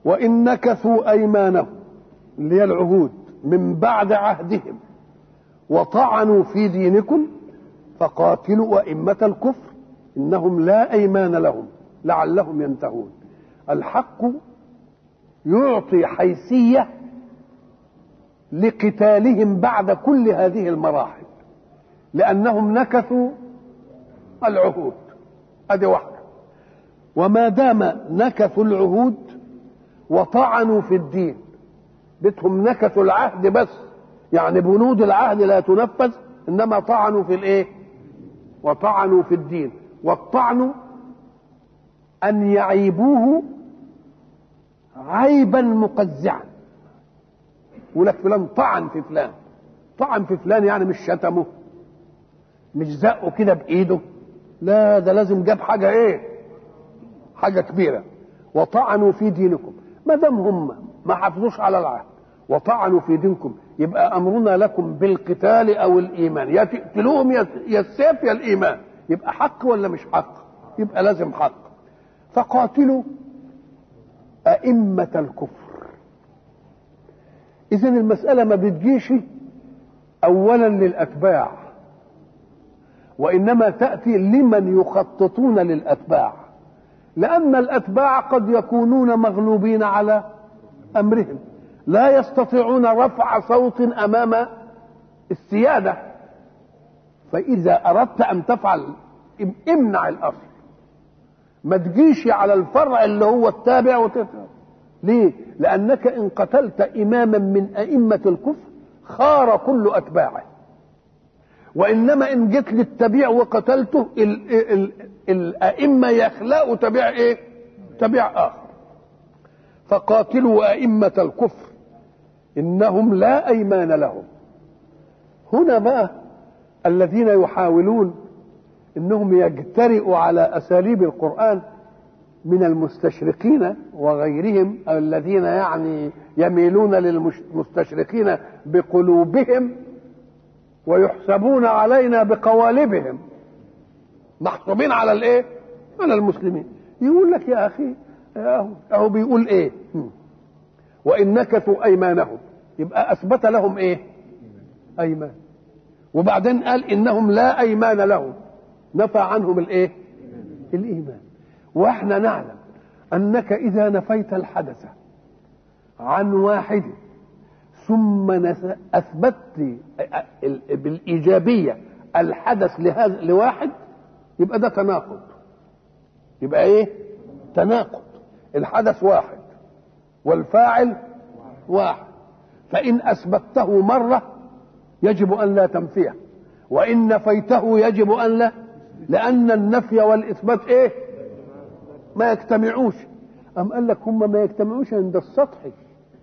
وإن نكثوا أيمانهم اللي هي العهود من بعد عهدهم وطعنوا في دينكم فقاتلوا أئمة الكفر إنهم لا أيمان لهم لعلهم ينتهون الحق يعطي حيثية لقتالهم بعد كل هذه المراحل لأنهم نكثوا العهود ادي واحده وما دام نكثوا العهود وطعنوا في الدين بتهم نكثوا العهد بس يعني بنود العهد لا تنفذ انما طعنوا في الايه وطعنوا في الدين والطعن ان يعيبوه عيبا مقزعا يقول لك فلان طعن في فلان طعن في فلان يعني مش شتمه مش زقه كده بايده لا ده لازم جاب حاجه ايه حاجه كبيره وطعنوا في دينكم ما دام هم ما حافظوش على العهد وطعنوا في دينكم يبقى امرنا لكم بالقتال او الايمان يا تقتلوهم يا السيف يا الايمان يبقى حق ولا مش حق يبقى لازم حق فقاتلوا ائمه الكفر اذا المساله ما بتجيش اولا للاتباع وانما تاتي لمن يخططون للاتباع لان الاتباع قد يكونون مغلوبين على امرهم لا يستطيعون رفع صوت امام السياده فاذا اردت ان تفعل امنع الاصل ما تجيش على الفرع اللي هو التابع وتفعل ليه لانك ان قتلت اماما من ائمه الكفر خار كل اتباعه وانما ان جيت للتبيع وقتلته ال ال ال الائمه يخلقوا تبيع ايه تبيع اخر فقاتلوا ائمه الكفر انهم لا ايمان لهم هنا بقى الذين يحاولون انهم يجترئوا على اساليب القران من المستشرقين وغيرهم الذين يعني يميلون للمستشرقين بقلوبهم ويحسبون علينا بقوالبهم محسوبين على الايه على المسلمين يقول لك يا اخي اهو اهو بيقول ايه وان نكثوا ايمانهم يبقى اثبت لهم ايه ايمان وبعدين قال انهم لا ايمان لهم نفى عنهم الايه الايمان واحنا نعلم انك اذا نفيت الحدث عن واحد ثم اثبتت بالايجابيه الحدث لهذا لواحد يبقى ده تناقض يبقى ايه تناقض الحدث واحد والفاعل واحد فان اثبته مره يجب ان لا تنفيه وان نفيته يجب ان لا لان النفي والاثبات ايه ما يجتمعوش ام قال لك هم ما يجتمعوش عند السطحي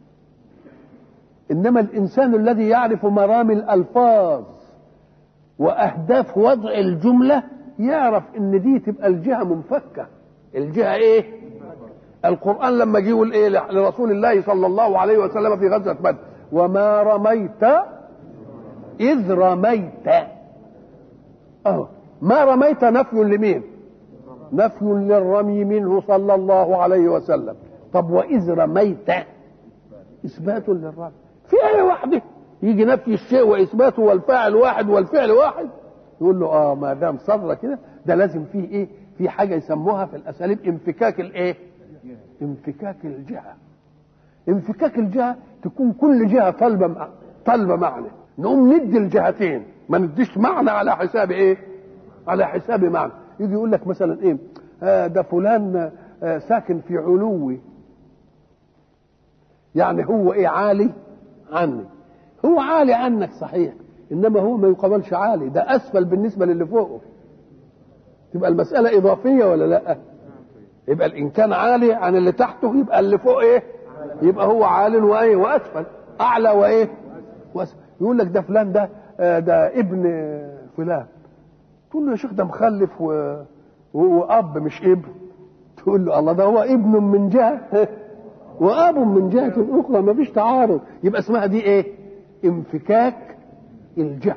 انما الانسان الذي يعرف مرامي الالفاظ واهداف وضع الجمله يعرف ان دي تبقى الجهه منفكه الجهه ايه القران لما جه يقول ايه لرسول الله صلى الله عليه وسلم في غزوه بدر وما رميت اذ رميت اهو ما رميت نفي لمين نفي للرمي منه صلى الله عليه وسلم طب واذ رميت اثبات للرمي في ايه واحده يجي نفي الشيء واثباته والفاعل واحد والفعل واحد يقول له اه ما دام صدر كده ده لازم فيه ايه في حاجه يسموها في الاساليب انفكاك الايه انفكاك الجهه انفكاك الجهه تكون كل جهه طالبه طالبه معنى نقوم ندي الجهتين ما نديش معنى على حساب ايه على حساب معنى يجي يقول لك مثلا ايه آه ده فلان آه ساكن في علوي يعني هو ايه عالي عني هو عالي عنك صحيح انما هو ما يقابلش عالي ده اسفل بالنسبه للي فوقه تبقى المساله اضافيه ولا لا يبقى ان كان عالي عن اللي تحته يبقى اللي فوق ايه يبقى هو عال وايه واسفل اعلى وايه واسفل يقول لك ده فلان ده ده ابن فلان تقول له يا شيخ ده مخلف و... واب مش ابن تقول له الله ده هو ابن من جهه واب من جهه اخرى ما فيش تعارض يبقى اسمها دي ايه انفكاك الجهل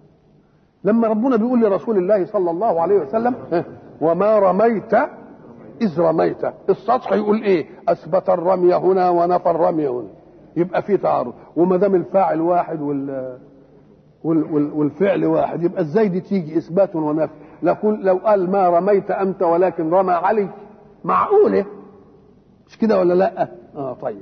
لما ربنا بيقول لرسول الله صلى الله عليه وسلم وما رميت اذ رميت السطح يقول ايه اثبت الرمي هنا ونفى الرمي هنا يبقى في تعارض وما دام الفاعل واحد وال والفعل واحد يبقى ازاي دي تيجي اثبات ونفي لكل لو قال ما رميت انت ولكن رمى علي معقوله مش كده ولا لا اه طيب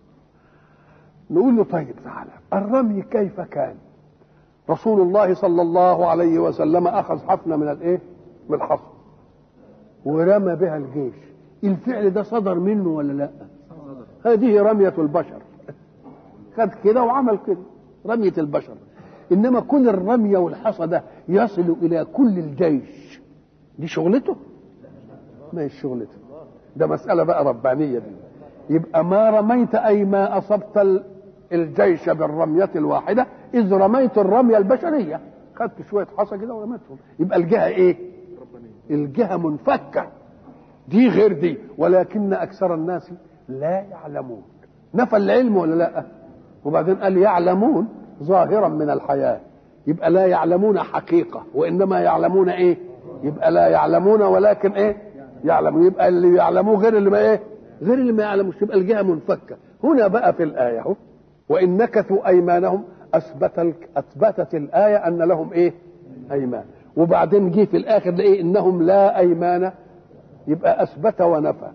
نقول له طيب تعالى الرمي كيف كان رسول الله صلى الله عليه وسلم اخذ حفنه من الايه من الحصن ورمى بها الجيش الفعل ده صدر منه ولا لا هذه رمية البشر خد كده وعمل كده رمية البشر انما كل الرمية والحصى ده يصل الى كل الجيش دي شغلته ما هي شغلته ده مسألة بقى ربانية دي يبقى ما رميت أي ما أصبت الجيش بالرمية الواحدة إذ رميت الرمية البشرية خدت شوية حصى كده ورميتهم يبقى الجهة إيه؟ الجهة منفكة دي غير دي ولكن أكثر الناس لا يعلمون نفى العلم ولا لا وبعدين قال يعلمون ظاهرا من الحياة يبقى لا يعلمون حقيقة وإنما يعلمون إيه يبقى لا يعلمون ولكن إيه يعلمون يبقى اللي يعلموه غير اللي ما إيه غير اللي ما يعلموش يبقى الجهة منفكة هنا بقى في الآية اهو وإن نكثوا أيمانهم أثبت أثبتت الآية أن لهم إيه أيمان وبعدين جه في الآخر لإيه إنهم لا أيمان يبقى أثبت ونفى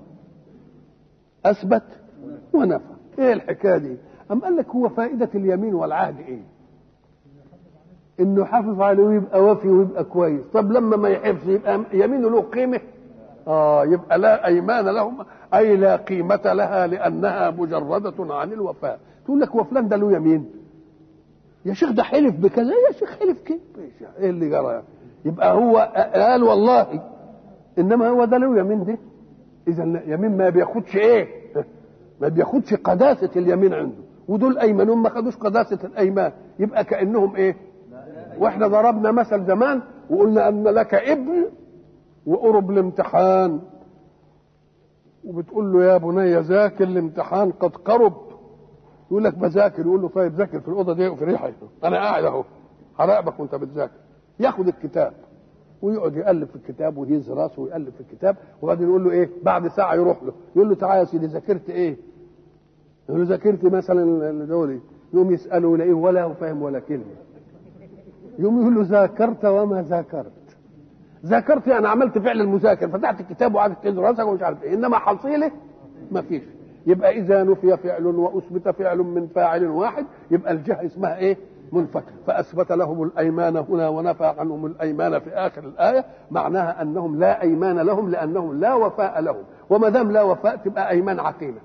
أثبت ونفى إيه الحكاية دي أم قال لك هو فائدة اليمين والعهد إيه إنه حافظ عليه ويبقى وفي ويبقى كويس طب لما ما يحفظ يبقى يمينه له قيمة آه يبقى لا أيمان لهم أي لا قيمة لها لأنها مجردة عن الوفاء تقول لك وفلان ده له يمين يا شيخ ده حلف بكذا يا شيخ حلف كيف ايه اللي جرى يبقى هو قال والله انما هو ده له يمين دي اذا يمين ما بياخدش ايه ما بياخدش قداسه اليمين عنده ودول ايمانهم ما خدوش قداسه الايمان يبقى كانهم ايه واحنا ضربنا مثل زمان وقلنا ان لك ابن وقرب الامتحان وبتقول له يا بني ذاكر الامتحان قد قرب يقول لك بذاكر يقول له طيب ذاكر في الاوضه دي وفي ريحه انا قاعد اهو هراقبك وانت بتذاكر ياخد الكتاب ويقعد يقلب في الكتاب ويهز راسه ويقلب في الكتاب وبعدين يقول له ايه بعد ساعه يروح له يقول له تعالى يا سيدي ذاكرت ايه؟ يقول له ذاكرت مثلا دول يقوم يساله يلاقيه ولا هو فاهم ولا كلمه يقوم يقول له ذاكرت وما ذاكرت ذاكرت يعني عملت فعل المذاكر فتحت الكتاب وقعدت تهز راسك ومش عارف ايه انما حصيله ما فيش يبقى اذا نفي فعل واثبت فعل من فاعل واحد يبقى الجهه اسمها ايه منفك فاثبت لهم الايمان هنا ونفى عنهم الايمان في اخر الايه معناها انهم لا ايمان لهم لانهم لا وفاء لهم وما دام لا وفاء تبقى ايمان عقيمه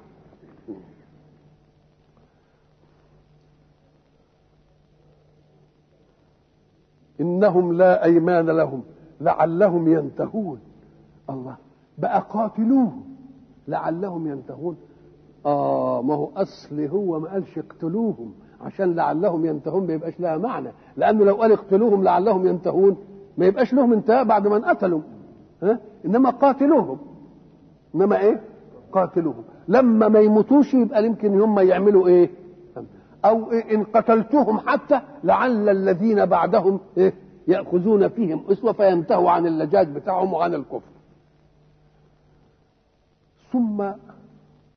انهم لا ايمان لهم لعلهم ينتهون الله بقى قاتلوهم لعلهم ينتهون اه ما هو اصل هو ما قالش اقتلوهم عشان لعلهم ينتهون ما يبقاش لها معنى لانه لو قال اقتلوهم لعلهم ينتهون ما يبقاش لهم انتهاء بعد ما انقتلوا ها انما قاتلوهم انما ايه قاتلوهم لما ما يموتوش يبقى يمكن هم يعملوا ايه او إيه ان قتلتهم حتى لعل الذين بعدهم إيه ياخذون فيهم اسوه فينتهوا عن اللجاج بتاعهم وعن الكفر ثم